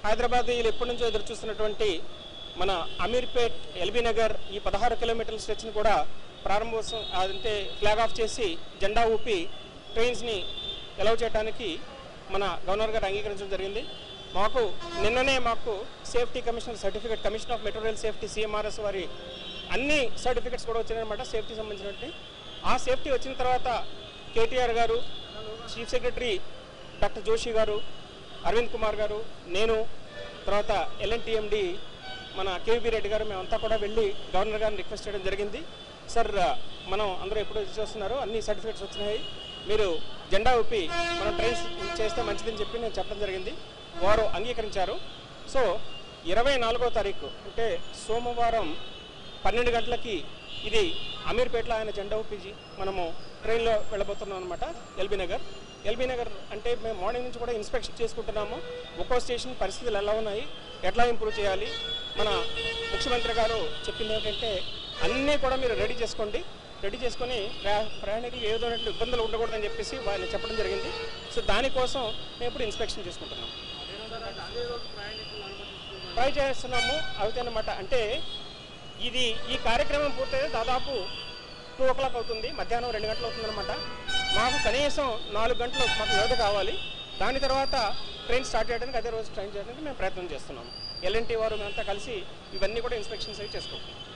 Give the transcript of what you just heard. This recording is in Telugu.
హైదరాబాద్ వీళ్ళు ఎప్పటి నుంచో ఎదురు చూస్తున్నటువంటి మన అమీర్పేట్ ఎల్బీ నగర్ ఈ పదహారు కిలోమీటర్ల స్ట్రెచ్ని కూడా ప్రారంభోత్సవం అంటే ఫ్లాగ్ ఆఫ్ చేసి జెండా ఊపి ట్రైన్స్ని ఎలవ్ చేయడానికి మన గవర్నర్ గారు అంగీకరించడం జరిగింది మాకు నిన్ననే మాకు safety commissioner certificate commission of metro rail safety CMRS వారి అన్ని సర్టిఫికెట్స్ కూడా వచ్చినాయన్నమాట సేఫ్టీ సంబంధించినట్టు ఆ సేఫ్టీ వచ్చిన తర్వాత కేటీఆర్ గారు చీఫ్ సెక్రటరీ డాక్టర్ జోషి గారు అరవింద్ కుమార్ గారు నేను తర్వాత ఎల్ఎన్టీఎండి మన కేవీ రెడ్డి గారు మేమంతా కూడా వెళ్ళి గవర్నర్ గారిని రిక్వెస్ట్ చేయడం జరిగింది సార్ మనం అందరూ ఎప్పుడు చూస్తున్నారు అన్ని సర్టిఫికేట్స్ వచ్చినాయి మీరు జెండా ఊపి మనం ట్రైన్స్ చేస్తే మంచిదని చెప్పి నేను చెప్పడం జరిగింది వారు అంగీకరించారు సో ఇరవై నాలుగో తారీఖు అంటే సోమవారం పన్నెండు గంటలకి ఇది అమీర్పేటలో ఆయన జెండా ఊపి మనము ట్రైన్లో వెళ్ళబోతున్నాం అనమాట ఎల్బీ నగర్ ఎల్బీ నగర్ అంటే మేము మార్నింగ్ నుంచి కూడా ఇన్స్పెక్షన్ చేసుకుంటున్నాము ఒక్కో స్టేషన్ పరిస్థితులు ఎలా ఉన్నాయి ఎట్లా ఇంప్రూవ్ చేయాలి మన ముఖ్యమంత్రి గారు చెప్పింది ఏంటంటే అన్నీ కూడా మీరు రెడీ చేసుకోండి రెడీ చేసుకొని ప్రయా ప్రయాణికులు ఏ విధమైన ఇబ్బందులు ఉండకూడదని చెప్పేసి వాళ్ళు చెప్పడం జరిగింది సో దానికోసం మేము ఇప్పుడు ఇన్స్పెక్షన్ చేసుకుంటున్నాం ట్రై చేస్తున్నాము అవుతాయన్నమాట అంటే ఇది ఈ కార్యక్రమం పూర్తయితే దాదాపు టూ ఓ క్లాక్ అవుతుంది మధ్యాహ్నం రెండు గంటలు అవుతుందన్నమాట మాకు కనీసం నాలుగు గంటలు మాకు వ్యవధి కావాలి దాని తర్వాత ట్రైన్ స్టార్ట్ చేయడానికి అదే రోజు ట్రైన్ చేయడానికి మేము ప్రయత్నం చేస్తున్నాము ఎల్ఎన్టీ వారు మేమంతా కలిసి ఇవన్నీ కూడా ఇన్స్పెక్షన్స్ అవి చేసుకుంటున్నాం